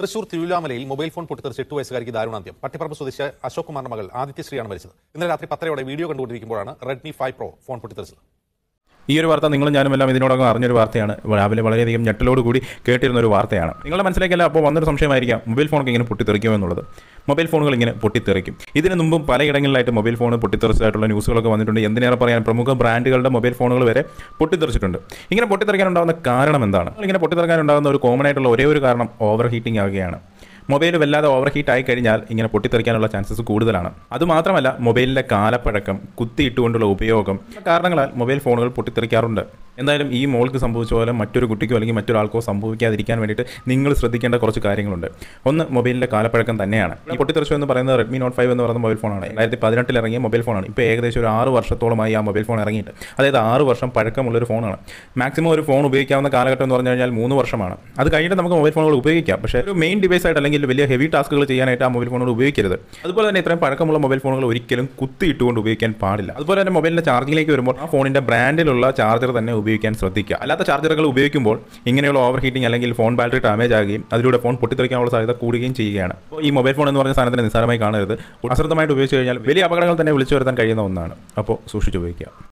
Thrissur തിരുവില്ലാമലയിൽ mobile phone പൊട്ടിത്തെറിച്ച് എട്ട് വയസ്സുകാരിക്ക് ദാരുണാന്ത്യം പട്ടിപ്പറമ്പ് സ്വദേശി അശോക് കുമാറിന്റെ മകൾ ആദിത്യശ്രീയാണ് മരിച്ചത് ഇന്നലെ രാത്രി പത്തരയോടെ വീഡിയോ കണ്ടുകൊണ്ടിരിക്കുമ്പോഴാണ് റെഡ്മി ഫൈവ് പ്രോ ഫോൺ പൊട്ടിത്തെറിച്ചത് ഈ ഒരു വാർത്ത നിങ്ങളും ഞാനും എല്ലാം ഇതിനോടകം അറിഞ്ഞൊരു വാർത്തയാണ് രാവിലെ വളരെയധികം ഞെട്ടലോട് കൂടി കേട്ടിരുന്ന ഒരു വാർത്തയാണ് നിങ്ങളുടെ മനസ്സിലേക്കല്ല അപ്പോൾ വന്നൊരു സംശയമായിരിക്കാം മൊബൈൽ ഫോണൊക്കെ ഇങ്ങനെ പൊട്ടിത്തെറിക്കുമോ എന്നുള്ളത് മൊബൈൽ ഫോണുകൾ ഇങ്ങനെ പൊട്ടിത്തെറിക്കും ഇതിന് മുമ്പും പലയിടങ്ങളിലായിട്ട് മൊബൈൽ ഫോൺ പൊട്ടിത്തെറിച്ചതായിട്ടുള്ള ന്യൂസുകളൊക്കെ വന്നിട്ടുണ്ട് എന്തിനേറെ പറയാൻ പ്രമുഖ ബ്രാൻഡുകളുടെ മൊബൈൽ ഫോണുകൾ വരെ പൊട്ടിത്തെറിച്ചിട്ടുണ്ട് ഇങ്ങനെ പൊട്ടിത്തെറിക്കാനുണ്ടാകുന്ന കാരണം എന്താണ് ഇങ്ങനെ പൊട്ടിത്തെറിക്കാനുണ്ടാകുന്ന ഒരു കോമൺ ആയിട്ടുള്ള ഒരേ ഒരു കാരണം ഓവർ ഹീറ്റിംഗ് ആവുകയാണ് മൊബൈൽ വല്ലാതെ ഓവർ ഹീറ്റ് ആയി കഴിഞ്ഞാൽ ഇങ്ങനെ പൊട്ടിത്തെറിക്കാനുള്ള ചാൻസസ് കൂടുതലാണ് അതുമാത്രമല്ല മൊബൈലിന്റെ കാലപ്പഴക്കം കുത്തിയിട്ടുകൊണ്ടുള്ള ഉപയോഗം കാരണങ്ങളാൽ മൊബൈൽ ഫോണുകൾ പൊട്ടിത്തെറിക്കാറുണ്ട് എന്തായാലും ഈ മോൾക്ക് സംഭവിച്ച പോലെ മറ്റൊരു കുട്ടിക്കോ അല്ലെങ്കിൽ മറ്റൊരാൾക്കോ സംഭവിക്കാതിരിക്കാൻ വേണ്ടിയിട്ട് നിങ്ങൾ ശ്രദ്ധിക്കേണ്ട കുറച്ച് കാര്യങ്ങളുണ്ട് ഒന്ന് മൊബൈലിന്റെ കാലപ്പഴക്കം തന്നെയാണ് ഈ പൊട്ടിത്തെറിച്ചു എന്ന് പറയുന്നത് റെഡ്മി നോട്ട് ഫൈവ് എന്ന് പറയുന്ന മൊബൈൽ ഫോണാണ് രണ്ടായിരത്തി പതിനെട്ടിൽ ഇറങ്ങിയ മൊബൈൽ ഫോണാണ് ഇപ്പോൾ ഏകദേശം ഒരു ആറ് വർഷത്തോളമായി ആ മൊബൈൽ ഫോൺ ഇറങ്ങിയിട്ട് അതായത് ആറ് വർഷം പഴക്കമുള്ളൊരു ഫോണാണ് മാക്സിമം ഒരു ഫോൺ ഉപയോഗിക്കാവുന്ന കാലഘട്ടം എന്ന് പറഞ്ഞു കഴിഞ്ഞാൽ മൂന്ന് വർഷമാണ് അത് കഴിഞ്ഞിട്ട് നമുക്ക് മൊബൈൽ ഫോണുകൾ ഉപയോഗിക്കാം പക്ഷേ ഒരു മെയിൻ ഡിവൈസ് ആയിട്ട് അല്ലെങ്കിൽ വലിയ ഹെവി ടാസ്കുകൾ ചെയ്യാനായിട്ട് ആ മൊബൈൽ ഫോണുകൾ ഉപയോഗിക്കരുത് അതുപോലെ തന്നെ ഇത്രയും പഴക്കമുള്ള മൊബൈൽ ഫോണുകൾ ഒരിക്കലും കുത്തിയിട്ടുകൊണ്ട് ഉപയോഗിക്കാൻ പാടില്ല അതുപോലെ തന്നെ മൊബൈലിന്റെ ചാർജിങ്ങിലേക്ക് വരുമ്പോൾ ആ ഫോണിന്റെ ബ്രാൻഡിലുള്ള ചാർജർ തന്നെ ഉപയോഗിക്കാൻ ശ്രദ്ധിക്കുക അല്ലാത്ത ചാർജറുകൾ ഉപയോഗിക്കുമ്പോൾ ഇങ്ങനെയുള്ള ഓവർ ഹീറ്റിംഗ് അല്ലെങ്കിൽ ഫോൺ ബാറ്ററി ഡാമേജ് ആകുകയും അതിലൂടെ ഫോൺ പൊട്ടിത്തെറിക്കാനുള്ള സാധ്യത കൂടുകയും ചെയ്യുകയാണ് അപ്പോൾ ഈ മൊബൈൽ ഫോൺ എന്ന് പറഞ്ഞ സാധനത്തിന് നിസ്സാരമായി കാണരുത് അശ്രദ്ധമായിട്ട് ഉപയോഗിച്ച് കഴിഞ്ഞാൽ വലിയ അപകടങ്ങൾ തന്നെ വിളിച്ചു വരുത്താൻ കഴിയുന്ന ഒന്നാണ് അപ്പോൾ സൂക്ഷിച്ച് ഉപയോഗിക്കുക